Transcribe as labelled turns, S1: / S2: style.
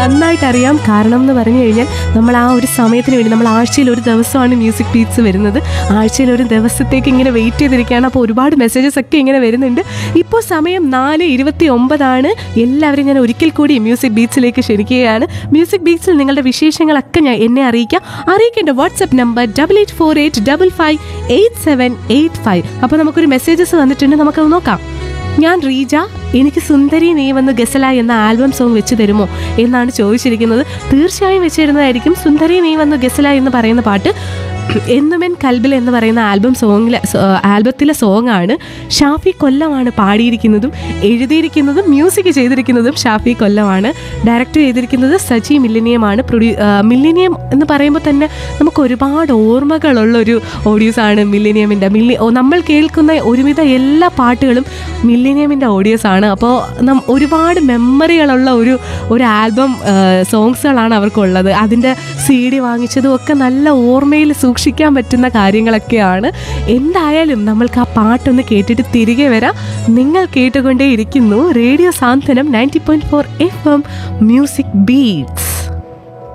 S1: നന്നായിട്ട് അറിയാം കാരണം എന്ന് പറഞ്ഞു കഴിഞ്ഞാൽ നമ്മൾ ആ ഒരു സമയത്തിന് വേണ്ടി നമ്മൾ ആഴ്ചയിൽ ഒരു ദിവസമാണ് മ്യൂസിക് ബീറ്റ്സ് വരുന്നത് ആഴ്ചയിൽ ഒരു ദിവസത്തേക്ക് ഇങ്ങനെ വെയിറ്റ് ചെയ്തിരിക്കുകയാണ് അപ്പോൾ ഒരുപാട് മെസ്സേജസ് ഒക്കെ ഇങ്ങനെ വരുന്നുണ്ട് ഇപ്പോൾ സമയം നാല് ഇരുപത്തി ഒമ്പതാണ് എല്ലാവരും ഞാൻ ഒരിക്കൽ കൂടി മ്യൂസിക് ബീറ്റ്സിലേക്ക് ക്ഷണിക്കുകയാണ് മ്യൂസിക് ബീറ്റ്സിൽ നിങ്ങളുടെ വിശേഷങ്ങളൊക്കെ ഞാൻ എന്നെ അറിയിക്കാം അറിയിക്കേണ്ട WhatsApp number double eight four eight double five eight seven eight five അപ്പോൾ നമുക്കൊരു മെസ്സേജസ് വന്നിട്ടുണ്ട് നമുക്കത് നോക്കാം ഞാൻ റീജ എനിക്ക് സുന്ദരി നീ വന്ന് ഗസല എന്ന ആൽബം സോങ് വെച്ച് തരുമോ എന്നാണ് ചോദിച്ചിരിക്കുന്നത് തീർച്ചയായും വെച്ച് തരുന്നതായിരിക്കും സുന്ദരി നീ വന്ന് ഗസല എന്ന് പറയുന്ന പാട്ട് എന്നുമെൻ കൽബിൽ എന്ന് പറയുന്ന ആൽബം സോങ്ങിലെ ആൽബത്തിലെ സോങ് ആണ് ഷാഫി കൊല്ലമാണ് പാടിയിരിക്കുന്നതും എഴുതിയിരിക്കുന്നതും മ്യൂസിക് ചെയ്തിരിക്കുന്നതും ഷാഫി കൊല്ലമാണ് ഡയറക്റ്റ് ചെയ്തിരിക്കുന്നത് സജി മില്ലിനിയമാണ് പ്രൊഡ്യൂ മില്ലിനിയം എന്ന് പറയുമ്പോൾ തന്നെ നമുക്ക് ഒരുപാട് ഓർമ്മകളുള്ളൊരു ഓഡിയോസാണ് മില്ലിനിയമിൻ്റെ മില്ലി ഓ, നമ്മൾ കേൾക്കുന്ന ഒരുവിധ എല്ലാ പാട്ടുകളും മില്ലിനിയമിൻ്റെ ഓഡിയോസ് ആണ് അപ്പോൾ നം ഒരുപാട് മെമ്മറികളുള്ള ഒരു ഒരു ആൽബം സോങ്സുകളാണ് അവർക്കുള്ളത് അതിൻ്റെ സി ഡി വാങ്ങിച്ചതും ഒക്കെ നല്ല ഓർമ്മയിൽ സൂക്ഷിക്കാൻ പറ്റുന്ന കാര്യങ്ങളൊക്കെയാണ് എന്തായാലും നമ്മൾക്ക് ആ പാട്ടൊന്ന് കേട്ടിട്ട് തിരികെ വരാം നിങ്ങൾ കേട്ടുകൊണ്ടേ ഇരിക്കുന്നു radio Santhwanam ninety point four F M music beats